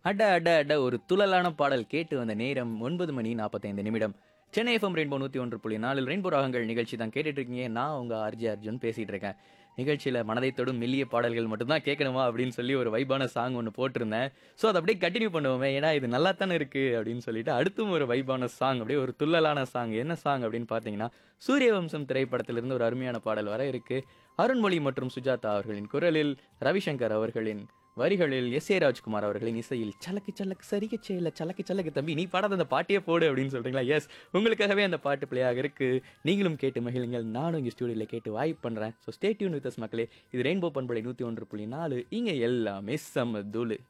அட அட அட ஒரு துள்ளலான பாடல் கேட்டு வந்த நேரம் ஒன்பது மணி நாற்பத்தைந்து நிமிடம் சென்னை எஃப்எம் ரெயின்போ நூற்றி ஒன்று புள்ளி நாலில் ரெயின்போ ராகங்கள் நிகழ்ச்சி தான் கேட்டுட்டு இருக்கீங்க நான் உங்க ஆர்ஜி அர்ஜுன் பேசிட்டு இருக்கேன் நிகழ்ச்சியில் மனதை தொடும் மெல்லிய பாடல்கள் மட்டும்தான் கேட்கணுமா அப்படின்னு சொல்லி ஒரு வைபான சாங் ஒன்று போட்டிருந்தேன் ஸோ அதை அப்படியே கண்டினியூ பண்ணுவோமே ஏன்னா இது நல்லா தானே இருக்கு அப்படின்னு சொல்லிட்டு அடுத்தும் ஒரு வைபான சாங் அப்படியே ஒரு துள்ளலான சாங் என்ன சாங் அப்படின்னு பார்த்தீங்கன்னா சூரியவம்சம் திரைப்படத்திலிருந்து ஒரு அருமையான பாடல் வர இருக்கு அருண்மொழி மற்றும் சுஜாதா அவர்களின் குரலில் ரவிசங்கர் அவர்களின் வரிகளில் எஸ் ஏ ராஜ்குமார் அவர்களின் இசையில் சலக்கு சலக்கு சரிக்க செய்யல சலக்கு சலக்கு தம்பி நீ பாடாத அந்த பாட்டியே போடு அப்படின்னு சொல்றீங்களா எஸ் உங்களுக்காகவே அந்த பாட்டு பிள்ளையாக இருக்கு நீங்களும் கேட்டு மகிழுங்கள் நானும் இங்கே ஸ்டூடியோவில் கேட்டு வாய்ப்பு பண்றேன் ஸோ ஸ்டே டியூன் வித் மக்களே இது ரெயின்போ பண்பலை நூற்றி ஒன்று புள்ளி நாலு இங்கே எல்லாமே செம்ம தூளு